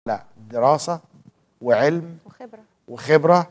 لا دراسه وعلم وخبره وخبره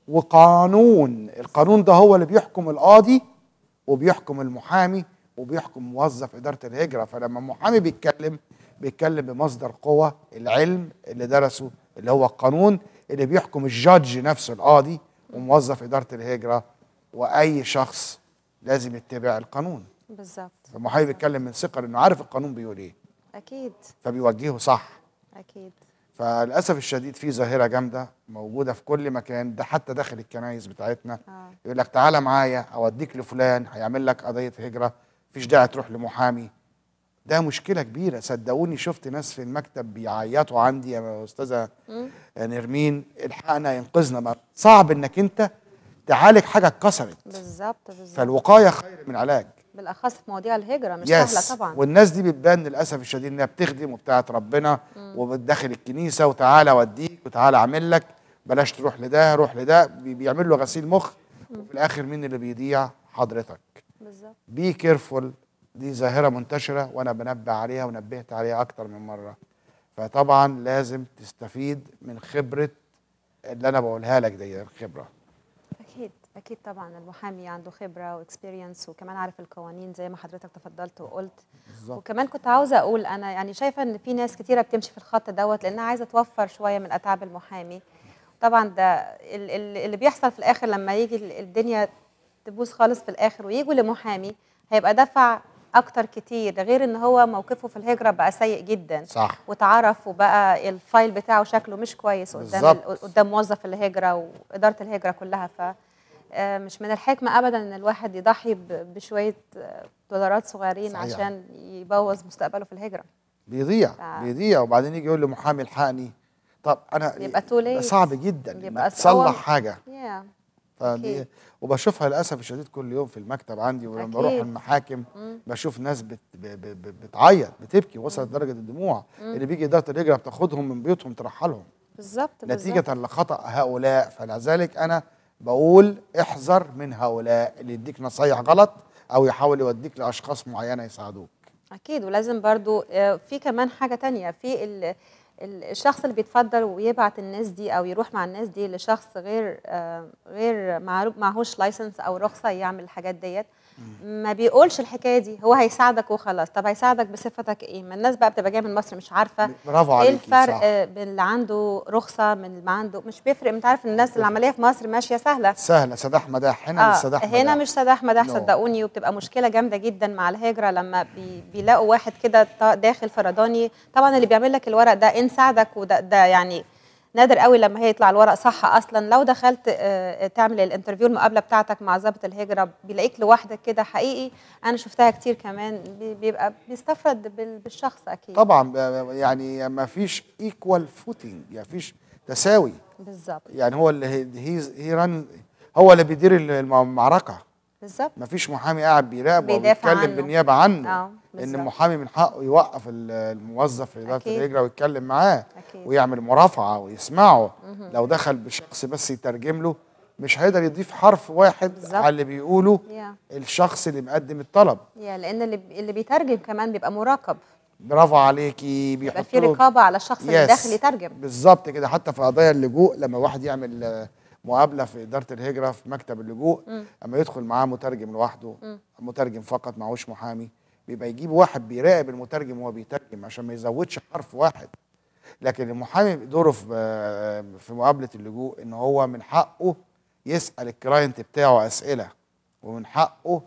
وقانون القانون ده هو اللي بيحكم القاضي وبيحكم المحامي وبيحكم موظف اداره الهجره فلما المحامي بيتكلم بيتكلم بمصدر قوه العلم اللي درسه اللي هو القانون اللي بيحكم الجادج نفسه القاضي وموظف اداره الهجره واي شخص لازم يتبع القانون بالظبط فالمحامي بيتكلم من ثقه لانه عارف القانون بيقول ايه اكيد فبيوجهه صح اكيد فللاسف الشديد في ظاهره جامده موجوده في كل مكان ده حتى داخل الكنايس بتاعتنا اه يقول لك تعالى معايا اوديك لفلان هيعمل لك قضيه هجره مفيش داعي تروح لمحامي ده مشكله كبيره صدقوني شفت ناس في المكتب بيعيطوا عندي يا استاذه مم. نرمين الحقنا انقذنا ما صعب انك انت تعالج حاجه اتكسرت بالظبط بالظبط فالوقايه خير من العلاج بالاخص في مواضيع الهجره مش يس سهله طبعا والناس دي بتبان للاسف الشديد انها بتخدم وبتاعت ربنا وبتدخل الكنيسه وتعالى اوديك وتعالى اعمل لك بلاش تروح لده روح لده بي- بيعمل له غسيل مخ وفي الاخر مين اللي بيضيع حضرتك بالظبط بي كيرفول دي ظاهره منتشره وانا بنبه عليها ونبهت عليها اكتر من مره فطبعا لازم تستفيد من خبره اللي انا بقولها لك دي الخبره اكيد اكيد طبعا المحامي عنده خبره واكسبيرينس وكمان عارف القوانين زي ما حضرتك تفضلت وقلت بالظبط وكمان كنت عاوزه اقول انا يعني شايفه ان في ناس كتيره بتمشي في الخط دوت لانها عايزه توفر شويه من اتعاب المحامي طبعا ده ال- ال- اللي بيحصل في الاخر لما يجي ال- الدنيا تبوظ خالص في الاخر ويجوا لمحامي هيبقى دفع اكتر كتير ده غير ان هو موقفه في الهجره بقى سيء جدا صح وتعرف وبقى الفايل بتاعه شكله مش كويس قدام بالظبط. ال- قدام موظف الهجره واداره الهجره كلها ف آه، مش من الحكمه ابدا ان الواحد يضحي ب- بشويه آه، دولارات صغيرين صحيح. عشان يبوظ مستقبله في الهجره بيضيع ف- بيضيع وبعدين يجي يقول لمحامي الحقني طب انا بيبقى too late. صعب جدا بيبقى انك هو- تصلح حاجه yeah. فدي أكيد. وبشوفها للاسف الشديد كل يوم في المكتب عندي ولما أكيد. بروح المحاكم مم. بشوف ناس بت ب ب ب بتعيط بتبكي وصلت لدرجه الدموع اللي بيجي اداره الهجره بتاخدهم من بيوتهم ترحلهم بالظبط نتيجه بالظبط. لخطا هؤلاء فلذلك انا بقول احذر من هؤلاء اللي يديك نصايح غلط او يحاول يوديك لاشخاص معينه يساعدوك اكيد ولازم برضو آه، في كمان حاجه تانية في ال- ال- الشخص اللي بيتفضل ويبعت الناس دي او يروح مع الناس دي لشخص غير آه، غير معروف معهوش لايسنس او رخصه يعمل الحاجات ديت ما بيقولش الحكايه دي هو هيساعدك وخلاص طب هيساعدك بصفتك ايه ما الناس بقى بتبقى جايه من مصر مش عارفه برافو ايه عليكي الفرق صح. آه، بين اللي عنده رخصه من اللي ما عنده مش بيفرق انت عارف ان الناس العمليه في مصر ماشيه سهله سهله سداح مداح هنا مش سداح هنا مداح مش سداح مداح No. صدقوني وبتبقى مشكله جامده جدا مع الهجره لما بي بيلاقوا واحد كده ط- داخل فرداني طبعا اللي بيعمل لك الورق ده ان ساعدك وده ده يعني نادر قوي لما هي يطلع الورق صح اصلا لو دخلت آه، تعمل الانترفيو المقابله بتاعتك مع ضابط الهجره بيلاقيك لوحدك كده حقيقي انا شفتها كتير كمان بي- بيبقى بيستفرد بال- بالشخص اكيد طبعا ب- يعني ما فيش ايكوال فوتنج يعني فيش تساوي بالظبط يعني هو اللي هي هي ران هو اللي بيدير الم- المعركه بالظبط ما فيش محامي قاعد بيراقبه بيدافع وبيتكلم عنه. بالنيابه عنه اه ان بالظبط المحامي من حقه يوقف ال- الموظف في اداره أكيد. الهجره ويتكلم معاه اكيد ويعمل مرافعه ويسمعه لو دخل بشخص بس يترجم له مش هيقدر يضيف حرف واحد بالظبط. على اللي بيقوله يا الشخص اللي مقدم الطلب يا لان اللي اللي بيترجم كمان بيبقى مراقب برافو عليكي يبقى بيحط في له رقابه على الشخص اللي يس. داخل يترجم بالظبط كده حتى في قضايا اللجوء لما واحد يعمل آه، مقابله في اداره الهجره في مكتب اللجوء مم. اما يدخل معاه مترجم لوحده مم. مترجم فقط معهوش محامي بيبقى يجيب واحد بيراقب المترجم وهو بيترجم عشان ما يزودش حرف واحد لكن المحامي دوره في آه، في مقابله اللجوء ان هو من حقه يسال الكلاينت بتاعه اسئله ومن حقه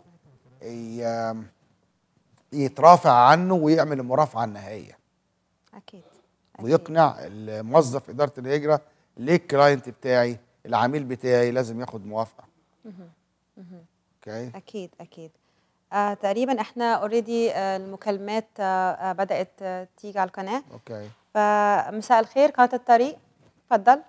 ي- يترافع عنه ويعمل المرافعه النهائيه اكيد أكيد. ويقنع الموظف اداره الهجره ليه الكلاينت بتاعي العميل بتاعي لازم ياخد موافقه اوكي اكيد اكيد آه تقريبا احنا اوريدي آه المكالمات آه آه بدات آه تيجي على القناه اوكي فمساء الخير قناه الطريق اتفضل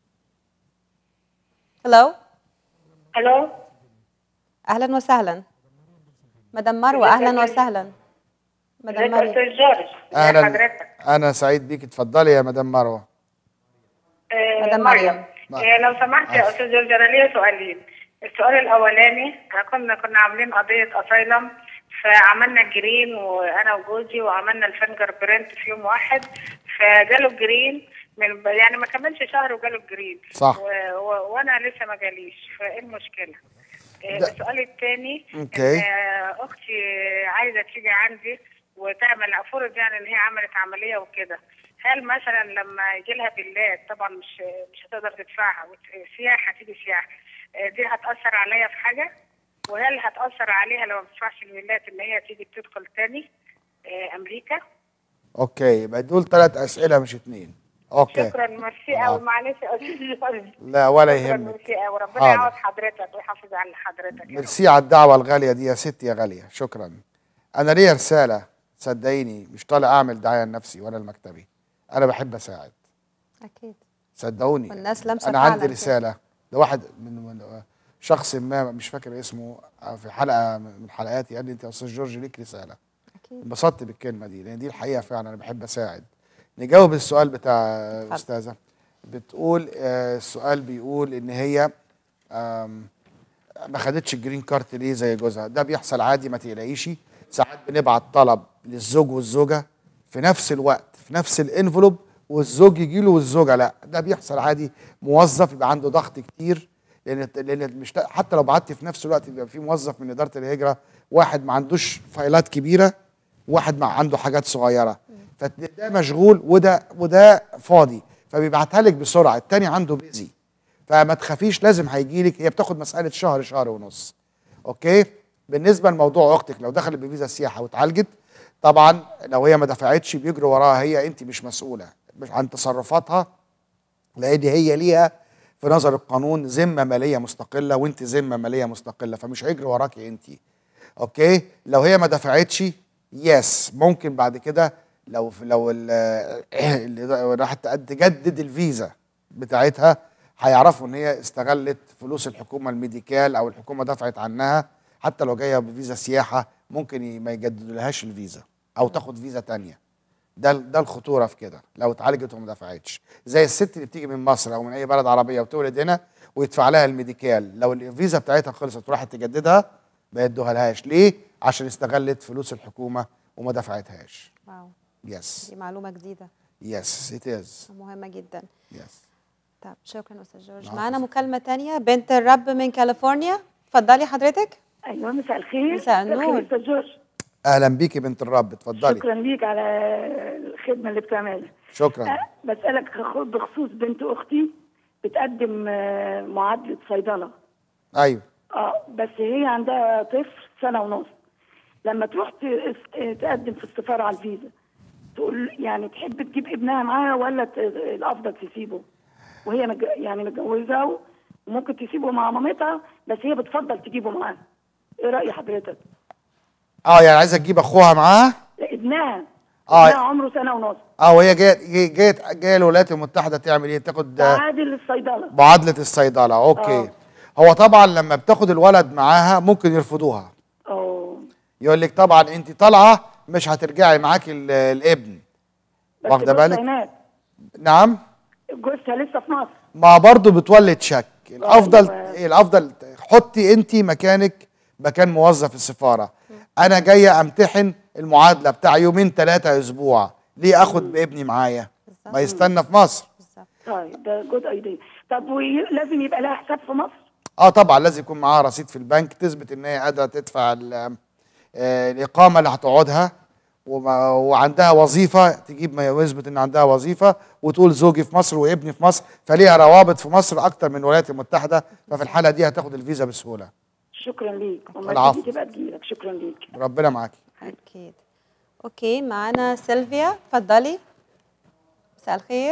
هلو الو اهلا وسهلا مدام مروه اهلا وسهلا مدام ازيك يا مريم استاذ جورج ازي اهلا حضرتك انا سعيد بيك اتفضلي يا مدام مروه آه، مدام مريم. آه، لو سمحت يا آسف. استاذ جورج انا ليا سؤالين السؤال الاولاني إحنا كنا كنا عاملين قضيه اسايلم فعملنا الجرين وانا وجوزي وعملنا الفنجر برنت في يوم واحد فجاله الجرين من يعني ما كملش شهر وجاله الجرين صح. و... و... وانا لسه ما جاليش فايه المشكله؟ آه، ده- السؤال الثاني أوكي. اختي عايزه تيجي عندي وتعمل افرض يعني ان هي عملت عمليه وكده هل مثلا لما يجي لها بالله طبعا مش مش هتقدر تدفعها وت- سياحه تيجي سياحه آه، دي هتاثر عليا في حاجه؟ وهل هتاثر عليها لو ما بتدفعش الولايات ان هي تيجي تدخل تاني آه، امريكا؟ اوكي يبقى دول ثلاث اسئله مش اتنين اوكي شكرا ميرسي آه. قوي معلش يا استاذ لا ولا شكرا يهمك ميرسي قوي وربنا حاضر. يعوض حضرتك ويحافظ على حضرتك يا رب. ميرسي على الدعوه الغاليه دي يا ستي يا غاليه شكرا انا ليا رساله صدقيني مش طالع اعمل دعايه لنفسي ولا لمكتبي انا بحب اساعد اكيد صدقوني والناس لامسه انا فعلاً عندي كده. رساله ده واحد من, من شخص ما مش فاكر اسمه في حلقه من حلقاتي قال لي انت يا استاذ جورج ليك رساله اكيد انبسطت بالكلمه دي لان دي الحقيقه فعلا انا بحب اساعد نجاوب السؤال بتاع الاستاذه بتقول آه، السؤال بيقول ان هي آم، ما خدتش الجرين كارت ليه زي جوزها ده بيحصل عادي ما تقلقيش ساعات بنبعت طلب للزوج والزوجه في نفس الوقت في نفس الانفلوب والزوج يجي له والزوجه لا ده بيحصل عادي موظف يبقى عنده ضغط كتير لان لان مش حتى لو بعت في نفس الوقت بيبقى في موظف من اداره الهجره واحد ما عندوش فايلات كبيره واحد ما عنده حاجات صغيره فده مشغول وده وده فاضي فبيبعتها لك بسرعه التاني عنده بيزي فما تخافيش لازم هيجي لك هي بتاخد مساله شهر شهر ونص اوكي بالنسبه لموضوع اختك لو دخلت بفيزا سياحه واتعالجت طبعا لو هي ما دفعتش بيجروا وراها هي انت مش مسؤوله مش عن تصرفاتها لان هي ليها في نظر القانون ذمه ماليه مستقله وانت ذمه ماليه مستقله فمش هيجري وراكي انت اوكي لو هي ما دفعتش يس ممكن بعد كده لو لو ال- اللي راحت تجدد الفيزا بتاعتها هيعرفوا ان هي استغلت فلوس الحكومه الميديكال او الحكومه دفعت عنها حتى لو جايه بفيزا سياحه ممكن ي- ما يجددولهاش الفيزا او تاخد فيزا تانية ده ده الخطوره في كده لو اتعالجت وما دفعتش زي الست اللي بتيجي من مصر او من اي بلد عربيه وتولد هنا ويدفع لها الميديكال لو الفيزا بتاعتها خلصت وراحت تجددها ما يدوها لهاش ليه عشان استغلت فلوس الحكومه وما دفعتهاش واو يس دي معلومه جديده يس ات از مهمه جدا يس طب شكرا استاذ جورج العفو. معانا مكالمه تانية بنت الرب من كاليفورنيا اتفضلي حضرتك ايوه مساء الخير مساء النور. استاذ جورج اهلا بيكي بنت الرب اتفضلي شكرا ليك على الخدمه اللي بتعملها شكرا أه، بسالك خ- بخصوص بنت اختي بتقدم آه، معادله صيدله ايوه اه بس هي عندها طفل سنه ونص لما تروح ت- تقدم في السفاره على الفيزا تقول يعني تحب تجيب ابنها معاها ولا ت- الافضل تسيبه وهي مج... يعني متجوزه وممكن تسيبه مع مامتها بس هي بتفضل تجيبه معاها ايه راي حضرتك اه يعني عايزه تجيب اخوها معاها لا، ابنها آه. ابنها عمره سنه ونص اه وهي جايه جايه جايه جايه الولايات المتحده تعمل ايه تاخد آه، عادل الصيدله معادله الصيدله اوكي آه. هو طبعا لما بتاخد الولد معاها ممكن يرفضوها اه يقول لك طبعا انت طالعه مش هترجعي معاكي ال- الابن بس واخده جوزها بالك هناك نعم جوزها لسه في مصر ما برضه بتولد شك الافضل أيوة. الافضل حطي انت مكانك مكان موظف السفاره انا جايه امتحن المعادله بتاع يومين ثلاثه اسبوع ليه اخد ابني معايا بالظبط. ما يستنى في مصر بالظبط طيب ده جود ايديا طب ولازم يبقى لها حساب في مصر اه طبعا لازم يكون معاها رصيد في البنك تثبت ان هي قادره تدفع ال- آه، الاقامه اللي هتقعدها وما- وعندها وظيفه تجيب ما يثبت ان عندها وظيفه وتقول زوجي في مصر وابني في مصر فليها روابط في مصر اكتر من الولايات المتحده ففي الحاله دي هتاخد الفيزا بسهوله شكرا ليك وما العفو. تيجي تبقى تجيلك شكرا ليك ربنا معاكي اكيد اوكي معانا سيلفيا اتفضلي مساء الخير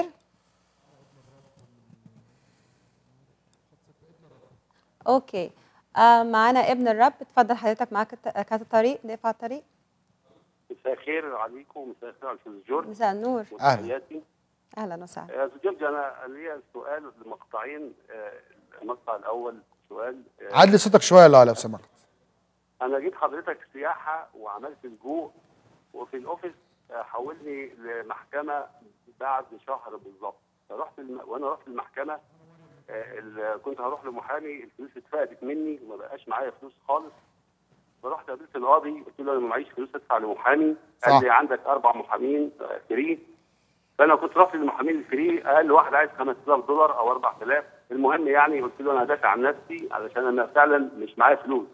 اوكي آه معانا ابن الرب اتفضل حضرتك معاك الت- كارت الطريق نقف على الطريق مساء الخير عليكم مساء الخير على الاستاذ جورج مساء النور أهلا. وتحياتي اهلا وسهلا يا استاذ جورج انا ليا سؤال لمقطعين آه، المقطع الاول سؤال آه، عدلي صوتك شويه لا لو سمحت انا جيت حضرتك سياحه وعملت لجوء وفي الاوفيس آه، حولني لمحكمه بعد شهر بالظبط فرحت الم... وانا رحت المحكمه آه، ال- كنت هروح لمحامي الفلوس اتفقدت مني وما بقاش معايا فلوس خالص فرحت قابلت القاضي قلت له انا ما معيش فلوس ادفع لمحامي صح. قال لي عندك اربع محامين آه، فري فانا كنت رافض المحامين الفري اقل واحد عايز 5000 دولار او 4000 المهم يعني قلت له انا هدافع عن نفسي علشان انا فعلا مش معايا فلوس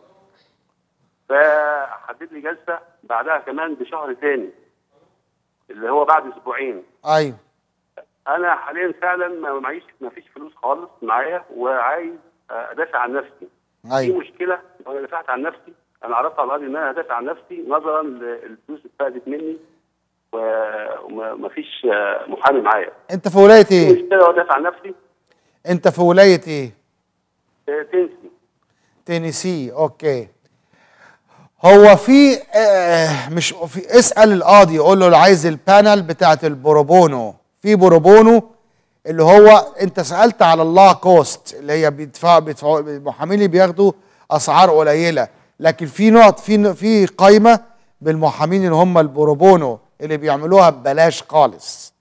فحدد لي جلسه بعدها كمان بشهر تاني اللي هو بعد اسبوعين ايوه انا حاليا فعلا ما معيش ما فيش فلوس خالص معايا وعايز ادافع عن نفسي في ايوه مشكله لو انا دافعت عن نفسي انا عرضت على القاضي ان انا ادافع عن نفسي نظرا للفلوس اللي اتفقدت مني و- وما ما فيش آه، محامي معايا انت في ولايه في ايه مشكله لو ادافع عن نفسي انت في ولايه ايه آه، تنسي تينيسي اوكي هو في آه مش في اسال القاضي يقول له اللي عايز البانل بتاعت البروبونو في بروبونو اللي هو انت سالت على الله كوست اللي هي بيدفع بيدفعوا المحامين اللي بياخدوا اسعار قليله لكن في نقط في في قايمه بالمحامين اللي هم البروبونو اللي بيعملوها ببلاش خالص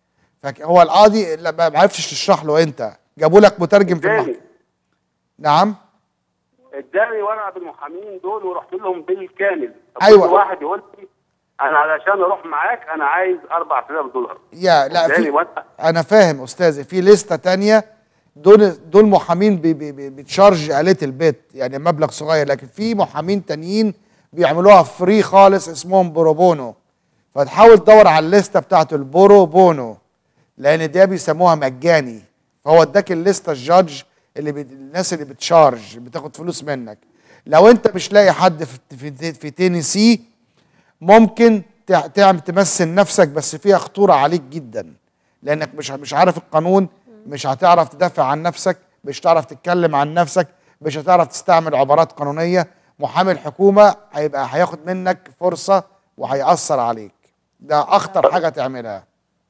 فهو القاضي لا ما عرفتش تشرح له انت جابوا لك مترجم في اداني المحكمه نعم اداني ورقه بالمحامين دول ورحت لهم بالكامل أيوة. كل واحد يقول لي انا علشان اروح معاك انا عايز 4000 دولار يا لا اداني في ورقه انا فاهم استاذي في لسته تانية دول دول محامين بي بي بي بتشارج آلة البيت يعني مبلغ صغير لكن في محامين تانيين بيعملوها فري خالص اسمهم بروبونو فتحاول تدور على الليسته بتاعت البروبونو لان ده بيسموها مجاني فهو اداك الليسته الجادج اللي بي الناس اللي بتشارج بتاخد فلوس منك لو انت مش لاقي حد في في, في تينيسي ممكن تع- تعمل تمثل نفسك بس فيها خطوره عليك جدا لانك مش مش عارف القانون مش هتعرف تدافع عن نفسك مش هتعرف تتكلم عن نفسك مش هتعرف تستعمل عبارات قانونيه محامي الحكومه هيبقى هياخد منك فرصه وهيأثر عليك ده اخطر حاجه تعملها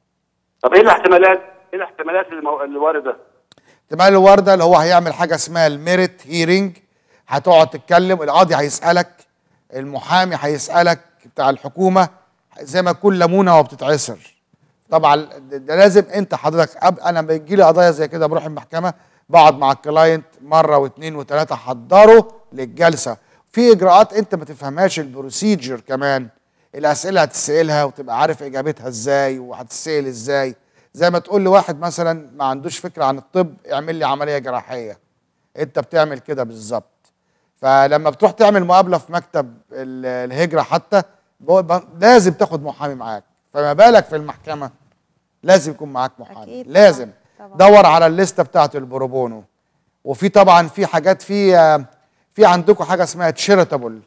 طب ايه الاحتمالات ايه الاحتمالات المو... اللي وارده احتمال الورده اللي هو هيعمل حاجه اسمها الميريت هيرنج هتقعد تتكلم القاضي هيسالك المحامي هيسالك بتاع الحكومه زي ما تكون ليمونه وبتتعصر طبعا ده ده لازم انت حضرتك أب انا بيجي لي قضايا زي كده بروح المحكمه بقعد مع الكلاينت مره واثنين وثلاثه حضره للجلسه في اجراءات انت ما تفهمهاش البروسيجر كمان الاسئله هتسالها وتبقى عارف اجابتها ازاي وهتسال ازاي زي ما تقول لواحد مثلا ما عندوش فكره عن الطب اعمل لي عمليه جراحيه انت بتعمل كده بالظبط فلما بتروح تعمل مقابله في مكتب ال- الهجره حتى بو- ب- لازم تاخد محامي معاك فما بالك في المحكمه لازم يكون معاك محامي أكيد طبعاً، لازم طبعاً. دور على الليسته بتاعت البروبونو وفي طبعا في حاجات في آه، في عندكم حاجه اسمها تشيرتابل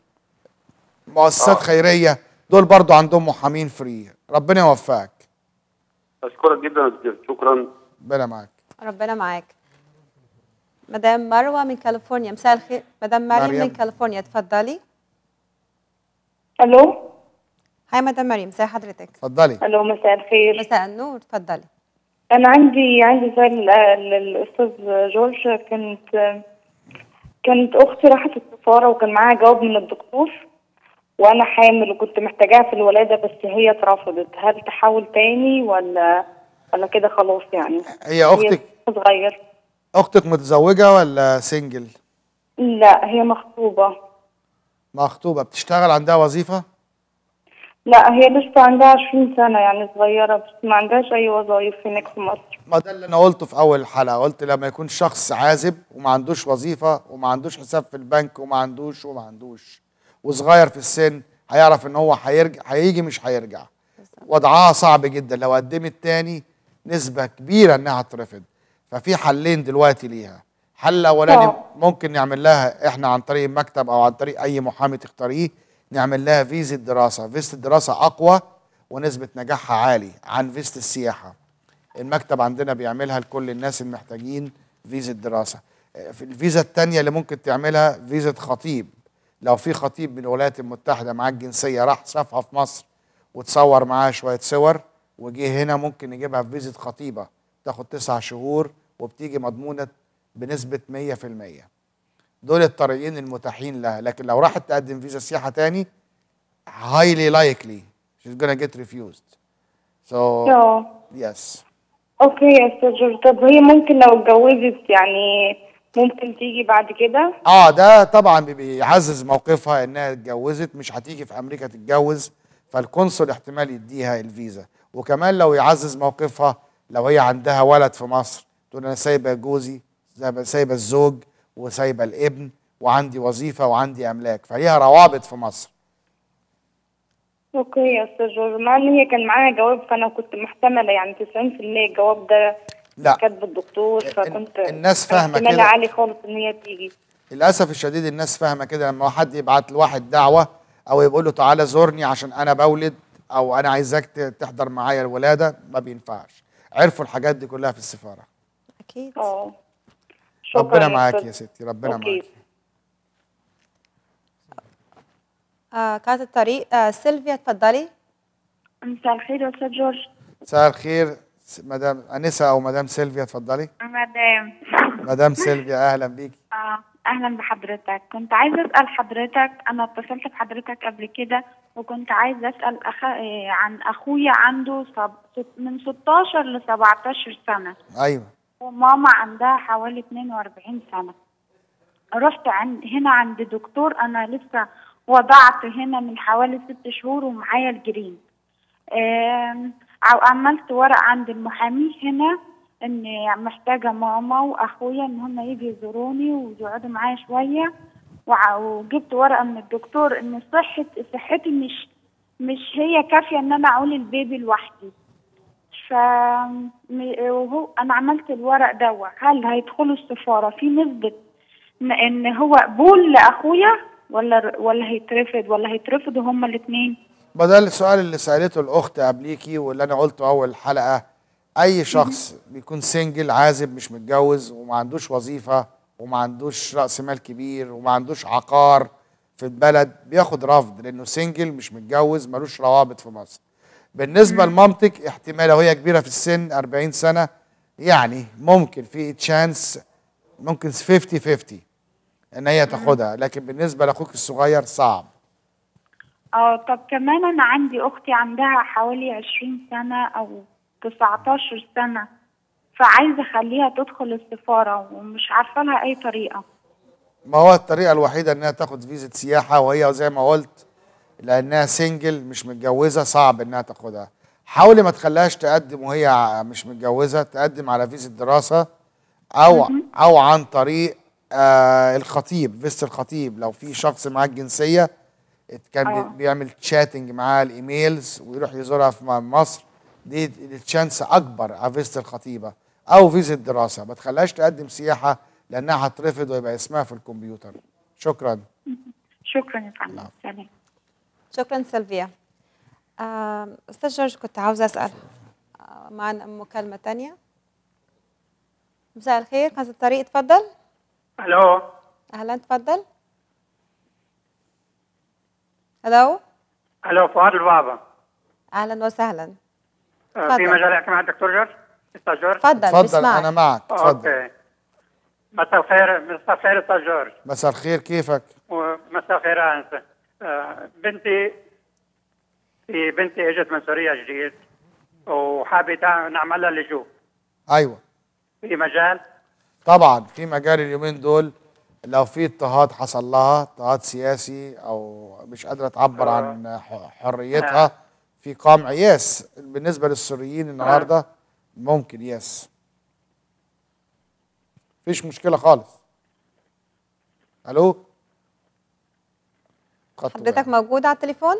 مؤسسات آه. خيريه دول برضو عندهم محامين فري ربنا يوفقك اشكرك جدا يا دكتور شكرا ربنا معاك ربنا معاك مدام مروه من كاليفورنيا مساء الخير مدام مريم, مريم. من كاليفورنيا اتفضلي الو هاي مدام مريم ازي حضرتك اتفضلي الو مساء الخير مساء النور اتفضلي انا عندي عندي سؤال لل- للاستاذ جورج كانت كانت اختي راحت السفاره وكان معاها جواب من الدكتور وانا حامل وكنت محتاجاها في الولاده بس هي اترفضت هل تحاول تاني ولا ولا كده خلاص يعني هي اختك هي صغير اختك متزوجه ولا سنجل لا هي مخطوبه مخطوبه بتشتغل عندها وظيفه لا هي لسه عندها 20 سنه يعني صغيره بس ما عندهاش اي وظايف هناك في مصر ما ده اللي انا قلته في اول الحلقه قلت لما يكون شخص عازب وما عندوش وظيفه وما عندوش حساب في البنك وما عندوش وما عندوش وصغير في السن هيعرف ان هو هيرجع هيجي مش هيرجع وضعها صعب جدا لو قدمت تاني نسبه كبيره انها ترفض ففي حلين دلوقتي ليها حل الاولاني آه. ممكن نعمل لها احنا عن طريق المكتب او عن طريق اي محامي تختاريه نعمل لها فيزا دراسه فيزا الدراسه اقوى ونسبه نجاحها عالي عن فيزا السياحه المكتب عندنا بيعملها لكل الناس المحتاجين فيزا دراسة في الفيزا التانية اللي ممكن تعملها فيزا خطيب لو في خطيب من الولايات المتحدة معاه الجنسية راح صفحة في مصر وتصور معاه شوية صور وجه هنا ممكن نجيبها في فيزا خطيبة تاخد تسع شهور وبتيجي مضمونة بنسبة 100% دول الطريقين المتاحين لها لكن لو راحت تقدم فيزا سياحة تاني highly likely she's gonna get refused so اه yes اوكي يا استاذ جورج طب هي ممكن لو اتجوزت يعني ممكن تيجي بعد كده اه ده طبعا بي- بيعزز موقفها انها اتجوزت مش هتيجي في امريكا تتجوز فالقنصل احتمال يديها الفيزا وكمان لو يعزز موقفها لو هي عندها ولد في مصر تقول انا سايبه جوزي سايبه سايبه الزوج وسايبه الابن وعندي وظيفه وعندي املاك فليها روابط في مصر اوكي يا استاذ جورج مع ان هي كان معاها جواب فانا كنت محتمله يعني 90% الجواب ده لا كاتب الدكتور ال- فكنت الناس فاهمة احتمال كده. عالي خالص ان هي تيجي للاسف الشديد الناس فاهمه كده لما حد يبعت لواحد دعوه او يقول له تعالى زورني عشان انا بولد او انا عايزاك ت- تحضر معايا الولاده ما بينفعش عرفوا الحاجات دي كلها في السفاره اكيد اه شكراً ربنا معاك أستاذ. يا ستي ربنا أوكي. معاك آه كانت الطريق آه سيلفيا اتفضلي مساء الخير يا استاذ جورج مساء الخير س- مدام انسه او مدام سيلفيا اتفضلي مدام مدام سيلفيا اهلا بيكي آه اهلا بحضرتك كنت عايزه اسال حضرتك انا اتصلت بحضرتك قبل كده وكنت عايزه اسال أخ... آه، عن اخويا عنده صب... ست- من 16 ل 17 سنه ايوه وماما عندها حوالي 42 سنه رحت عند هنا عند دكتور انا لسه وضعت هنا من حوالي ست شهور ومعايا الجرين آم، عو- عملت ورق عند المحامي هنا ان محتاجه ماما واخويا ان هم يجي يزوروني ويقعدوا معايا شويه وع- وجبت ورقه من الدكتور ان صحه صحتي مش مش هي كافيه ان انا اعول البيبي لوحدي ف م- وهو انا عملت الورق ده هل هيدخلوا السفاره في نسبه ان- ان هو قبول لاخويا ولا ولا هيترفض ولا هيترفضوا هما الاثنين بدل السؤال اللي سالته الاخت قبليكي واللي انا قلته اول حلقه اي شخص بيكون سنجل عازب مش متجوز وما عندوش وظيفه وما عندوش راس مال كبير وما عندوش عقار في البلد بياخد رفض لانه سنجل مش متجوز ملوش روابط في مصر بالنسبه لمامتك احتمال لو هي كبيره في السن 40 سنه يعني ممكن في تشانس ممكن 50 50 ان هي تاخدها لكن بالنسبه لاخوك الصغير صعب اه طب كمان انا عندي اختي عندها حوالي 20 سنه او 19 سنه فعايزه اخليها تدخل السفاره ومش عارفه لها اي طريقه ما هو الطريقة الوحيدة انها تاخد فيزا سياحة وهي زي ما قلت لانها سنجل مش متجوزة صعب انها تاخدها حاولي ما تخليهاش تقدم وهي ع- مش متجوزة تقدم على فيزا دراسة او او عن طريق آه الخطيب فيزا الخطيب لو في شخص معاه الجنسية كان آه. بي- بيعمل تشاتنج معاه الايميلز ويروح يزورها في م- مصر دي التشانس اكبر على فيزا الخطيبة او فيزا الدراسة ما تخليهاش تقدم سياحة لانها هترفض ويبقى اسمها في الكمبيوتر شكرا شكرا يا فندم نعم. سلام شكرا سيلفيا آم، استاذ جورج كنت عاوزه اسال آه، معنا مكالمه تانية مساء الخير كانت الطريق اتفضل الو اهلا تفضل الو الو فؤاد البابا اهلا وسهلا آه، اتفضل. في مجال احكي مع الدكتور جورج استاذ جورج تفضل اتفضل بسمعك انا معك اتفضل اوكي مساء الخير مساء الخير استاذ جورج مساء الخير كيفك ومساء الخير انسه آه، بنتي في بنتي اجت من سوريا جديد وحابه تع- نعمل لها لجوء ايوه في مجال طبعا في مجال اليومين دول لو في اضطهاد حصل لها اضطهاد سياسي او مش قادره تعبر آه. عن ح- حريتها في قمع يس بالنسبه للسوريين النهارده ممكن يس مفيش مشكله خالص الو خط حضرتك واقع. موجوده على التليفون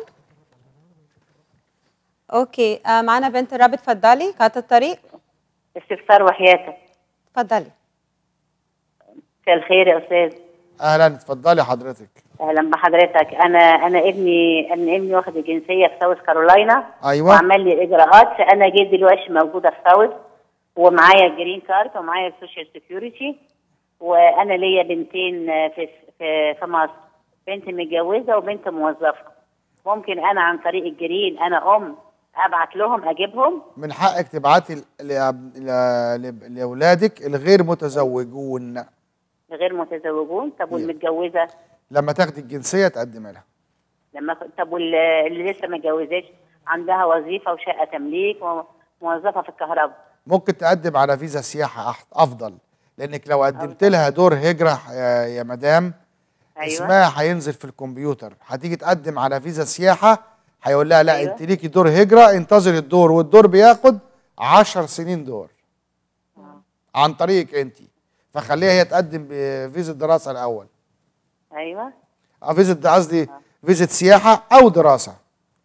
اوكي آه معانا بنت الرب اتفضلي كانت الطريق استفسار وحياتك اتفضلي مساء الخير يا استاذ اهلا اتفضلي حضرتك اهلا بحضرتك انا انا ابني انا ابني واخد الجنسيه في ساوث كارولاينا ايوه وعمل لي اجراءات فانا جيت دلوقتي موجوده في ساوث ومعايا الجرين كارد ومعايا السوشيال سيكيورتي وانا ليا بنتين في في في مصر بنت متجوزه وبنت موظفه ممكن انا عن طريق الجرين انا ام ابعت لهم اجيبهم من حقك تبعتي ل- لأب- ل- ل- لاولادك الغير متزوجون غير متزوجون طب Yeah. والمتجوزه لما تاخدي الجنسيه تقدمي لها لما طب واللي اللي لسه ما اتجوزتش عندها وظيفه وشقه تمليك وموظفه في الكهرباء ممكن تقدم على فيزا سياحه أح- افضل لانك لو قدمت لها دور هجره يا يا مدام ايوه اسمها هينزل في الكمبيوتر هتيجي تقدم على فيزا سياحه هيقول لها لا أيوة. انت ليكي دور هجره انتظري الدور والدور بياخد 10 سنين دور عن طريقك انت فخليها هي تقدم بفيزا دراسه الاول ايوه اه فيزا قصدي فيزا سياحه او دراسه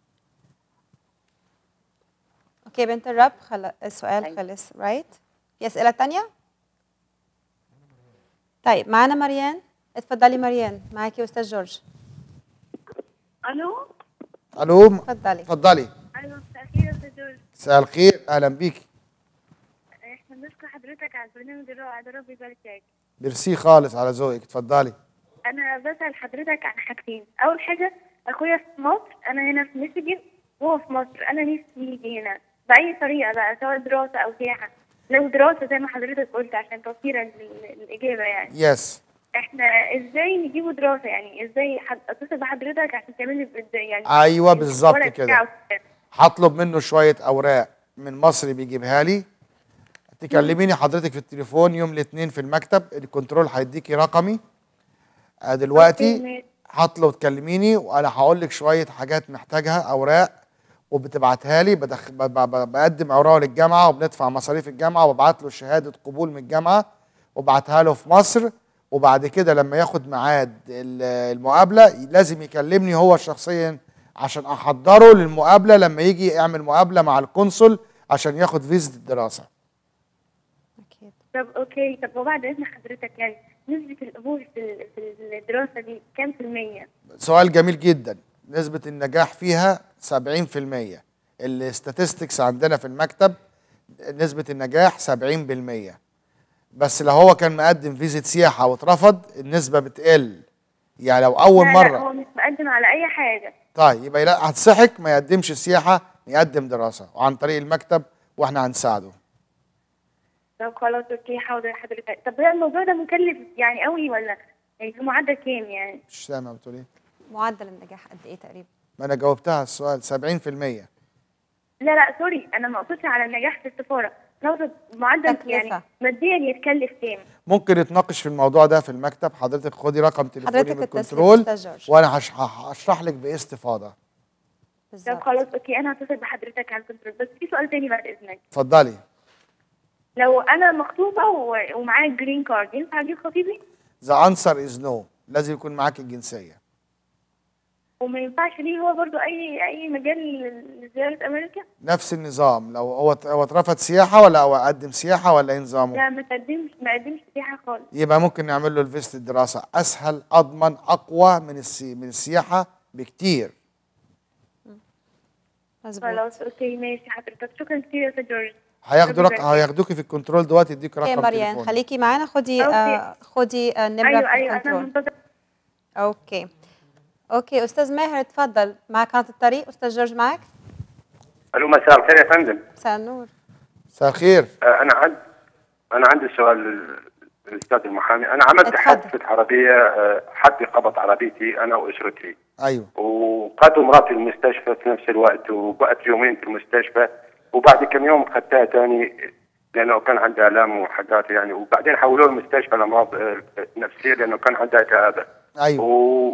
اوكي بنت الرب خل... السؤال أيوة. خلص رايت في اسئله تانية طيب معانا مريان اتفضلي مريان معاكي استاذ جورج الو الو اتفضلي اتفضلي ايوه مساء الخير يا استاذ جورج مساء الخير اهلا بيكي احنا بنشكر حضرتك على البرنامج الرائع ده ربي يبارك فيك ميرسي خالص على ذوقك اتفضلي انا بسال حضرتك عن حاجتين اول حاجه اخويا في مصر انا هنا في ميشيغان وهو في مصر انا نفسي يجي هنا باي طريقه بقى سواء دراسه او سياحه لو دراسه زي ما حضرتك قلت عشان توفيرا لل- الاجابه يعني يس احنا ازاي نجيبه دراسه يعني ازاي حد... اتصل بحضرتك عشان تعمل لي ازاي يعني ايوه بالظبط الورق كده بتاعه. هطلب منه شويه اوراق من مصر بيجيبها لي تكلميني حضرتك في التليفون يوم الاثنين في المكتب الكنترول هيديكي رقمي آه، دلوقتي ماشي. هطلب تكلميني وانا هقول لك شويه حاجات محتاجها اوراق وبتبعتها لي بدخ... ب... ب... ب... بقدم اوراقه للجامعه وبندفع مصاريف الجامعه وببعت له شهاده قبول من الجامعه وبعتها له في مصر وبعد كده لما ياخد ميعاد ال- المقابله لازم يكلمني هو شخصيا عشان احضره للمقابله لما يجي يعمل مقابله مع القنصل عشان ياخد فيزا الدراسه اكيد طب اوكي طب وبعد اذن حضرتك يعني نسبه القبول في ال- في الدراسه دي كام في الميه؟ سؤال جميل جدا نسبة النجاح فيها 70% الاستاتستكس عندنا في المكتب نسبة النجاح 70% بس لو هو كان مقدم فيزا سياحة واترفض النسبة بتقل يعني لو أول لا لا مرة هو مش مقدم على اي حاجه طيب يبقى لا هتسحك ما يقدمش سياحة يقدم دراسة وعن طريق المكتب واحنا هنساعده طب خلاص اوكي حاضر حضرتك طب هو الموضوع ده مكلف يعني قوي ولا يعني في معدل كام يعني؟ مش سامع بتقول ايه معدل النجاح قد ايه تقريبا ما انا جاوبتها السؤال 70% لا لا سوري انا ما اقصدش على النجاح في السفاره انا اقصد معدل تكلفة. يعني ماديا يتكلف كام؟ ممكن نتناقش في الموضوع ده في المكتب حضرتك خدي رقم تليفوني حضرتك من اتصلي الكنترول بأستاذ جورج. وانا هش- هشرح لك باستفاضه طب بالظبط خلاص اوكي انا هتصل بحضرتك على الكنترول بس في سؤال تاني بعد اذنك اتفضلي لو انا مخطوبه و- ومعايا جرين كارد ينفع اجيب خطيبي؟ ذا انسر از نو لازم يكون معاك الجنسيه وما ينفعش ليه هو برضو اي اي مجال لزياره امريكا؟ نفس النظام لو هو هو اترفض سياحه ولا هو قدم سياحه ولا ايه نظامه لا ما تقدمش ما قدمش سياحه خالص يبقى ممكن نعمل له الفيست الدراسه اسهل اضمن اقوى من السي من السياحه بكتير مظبوط خلاص اوكي ماشي حضرتك شكرا كتير يا استاذ جورج هياخدوا ربنا رقم يبارك. هياخدوكي في الكنترول دلوقتي يديك اوكي رقم مريان تليفون خليكي معانا خدي أوكي. آه خدي آه النمره ايوه في ايوه انا الكنترول منتظر اوكي اوكي استاذ ماهر اتفضل معك على الطريق استاذ جورج معك الو مساء الخير يا فندم مساء النور مساء الخير آه، انا عند انا عندي سؤال لل- للاستاذ المحامي انا عملت اتفضل. حادثه عربيه آه، حد خبط عربيتي انا واسرتي ايوه وقادوا مراتي المستشفى في نفس الوقت وبقت يومين في المستشفى وبعد كم يوم خدتها تاني لانه كان عندها الام وحاجات يعني وبعدين حولوها المستشفى لامراض آه، نفسيه لانه كان عندها كآبه ايوه و...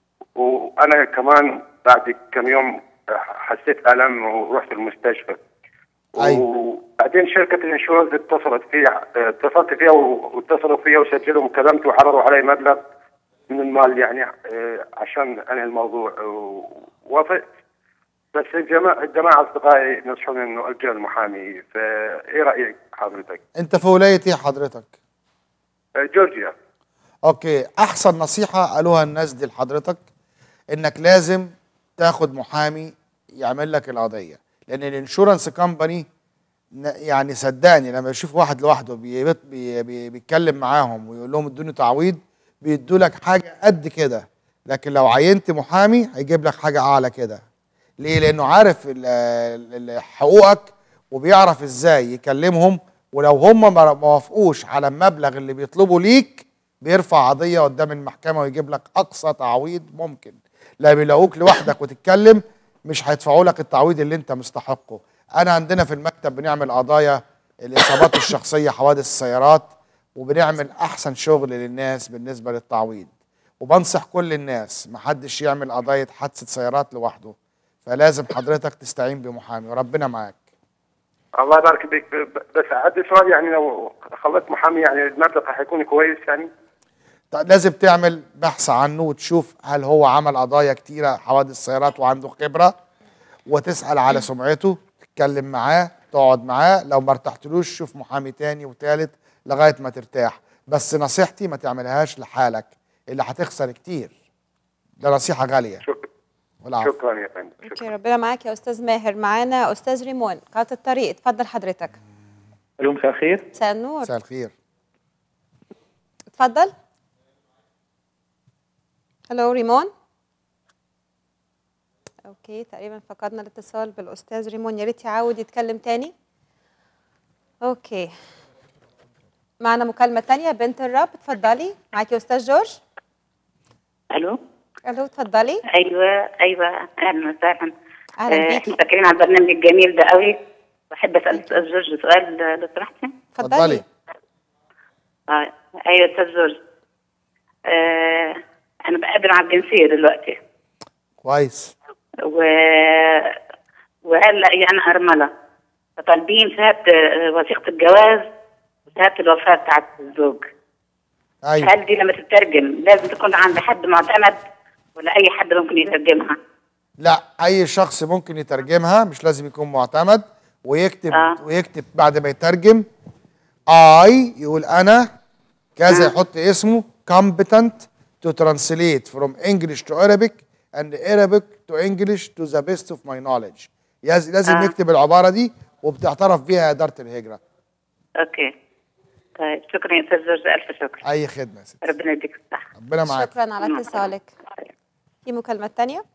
وانا كمان بعد كم يوم حسيت الم ورحت المستشفى أيوة. وبعدين شركه الانشورنس اتصلت فيها اتصلت فيها واتصلوا فيها وسجلوا وكلمت وحرروا علي مبلغ من المال يعني آه، عشان انهي الموضوع ووافقت بس الجماعه الجماعه اصدقائي نصحوني انه الجا المحامي فايه رايك حضرتك؟ انت في ولايه ايه حضرتك آه، جورجيا اوكي احسن نصيحه قالوها الناس دي لحضرتك انك لازم تاخد محامي يعمل لك القضيه لان الانشورنس كومباني يعني صدقني لما يشوف واحد لوحده بي بي بي بيتكلم معاهم ويقول لهم ادوني تعويض بيدوا لك حاجه قد كده لكن لو عينت محامي هيجيب لك حاجه اعلى كده ليه لانه عارف ال- ال- حقوقك وبيعرف ازاي يكلمهم ولو هم ما ما وافقوش على المبلغ اللي بيطلبوا ليك بيرفع قضيه قدام المحكمه ويجيب لك اقصى تعويض ممكن لا بيلاقوك لوحدك وتتكلم مش هيدفعوا لك التعويض اللي انت مستحقه انا عندنا في المكتب بنعمل قضايا الاصابات الشخصيه حوادث السيارات وبنعمل احسن شغل للناس بالنسبه للتعويض وبنصح كل الناس محدش يعمل قضايا حادثه سيارات لوحده فلازم حضرتك تستعين بمحامي وربنا معاك الله يبارك فيك ب- ب- بس عندي سؤال يعني لو خلصت محامي يعني المبلغ هيكون كويس يعني طيب لازم تعمل بحث عنه وتشوف هل هو عمل قضايا كتيرة حوادث سيارات وعنده خبرة وتسأل على سمعته تتكلم معاه تقعد معاه لو ما ارتحتلوش شوف محامي تاني وتالت لغاية ما ترتاح بس نصيحتي ما تعملهاش لحالك اللي هتخسر كتير ده نصيحة غالية شكرا والعفو شكرا يا فندم اوكي ربنا معاك يا استاذ ماهر معانا استاذ ريمون قاطع الطريق اتفضل حضرتك الو مساء الخير مساء النور مساء الخير اتفضل هلو ريمون اوكي تقريبا فقدنا الاتصال بالاستاذ ريمون يا ريت يعاود يتكلم تاني اوكي معنا مكالمة تانية بنت الرب اتفضلي معاكي استاذ جورج الو الو اتفضلي ايوه ايوه اهلا وسهلا اهلا آه، بيكي احنا فاكرين على البرنامج الجميل ده قوي بحب اسال استاذ جورج سؤال آه، لو سمحتي اتفضلي آه. ايوه استاذ جورج آه انا بقدم على الجنسيه دلوقتي كويس و وهلا يعني ارمله فطالبين شهاده آه، وثيقه الجواز وشهاده الوفاه بتاعت الزوج ايوه هل دي لما تترجم لازم تكون عند حد معتمد ولا اي حد ممكن يترجمها؟ لا اي شخص ممكن يترجمها مش لازم يكون معتمد ويكتب آه. ويكتب بعد ما يترجم اي يقول انا كذا آه. يحط اسمه competent to translate from English to Arabic and Arabic to English to the best of my knowledge يز- لازم آه. يكتب العبارة دي وبتعترف بيها إدارة الهجرة اوكي طيب شكرا يا استاذ جورج الف شكر أي خدمة يا ستي ربنا يديك الصحه ربنا معاك شكرا على اتصالك في مكالمة تانية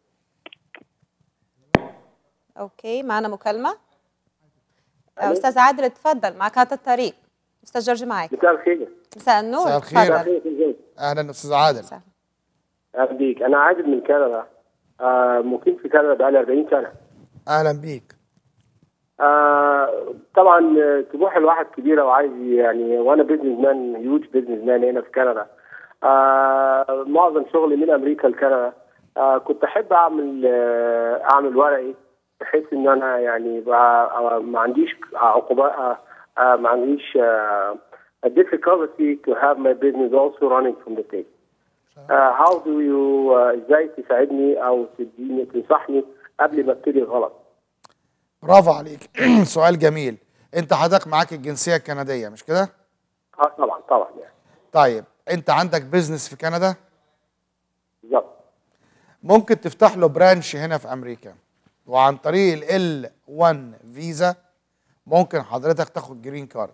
اوكي معنا مكالمة آه، استاذ عادل اتفضل معك هات الطريق استاذ جورج معاك مساء الخير مساء النور مساء الخير. اتفضل أهلا أستاذ عادل سهلا. اهلا بيك انا عادل من كندا آه مقيم في كندا بقالي 40 سنه أهلا بيك آه طبعا آه، طموح الواحد كبيره وعايز يعني وانا بزنس مان هيوج بزنس مان هنا في كندا آه معظم شغلي من امريكا لكندا آه كنت احب اعمل آه اعمل ورقي بحيث ان انا يعني بقى آه ما عنديش عقوبات آه آه ما عنديش آه a difficulty to have my business also running from the state. Uh, how do you uh, ازاي تساعدني او تديني تنصحني قبل ما ابتدي غلط؟ برافو عليك سؤال جميل أنت حضرتك معاك الجنسية الكندية مش كده؟ اه طبعا طبعا يعني طيب أنت عندك بيزنس في كندا؟ بالظبط ممكن تفتح له برانش هنا في امريكا وعن طريق ال L1 فيزا ممكن حضرتك تاخد جرين كارد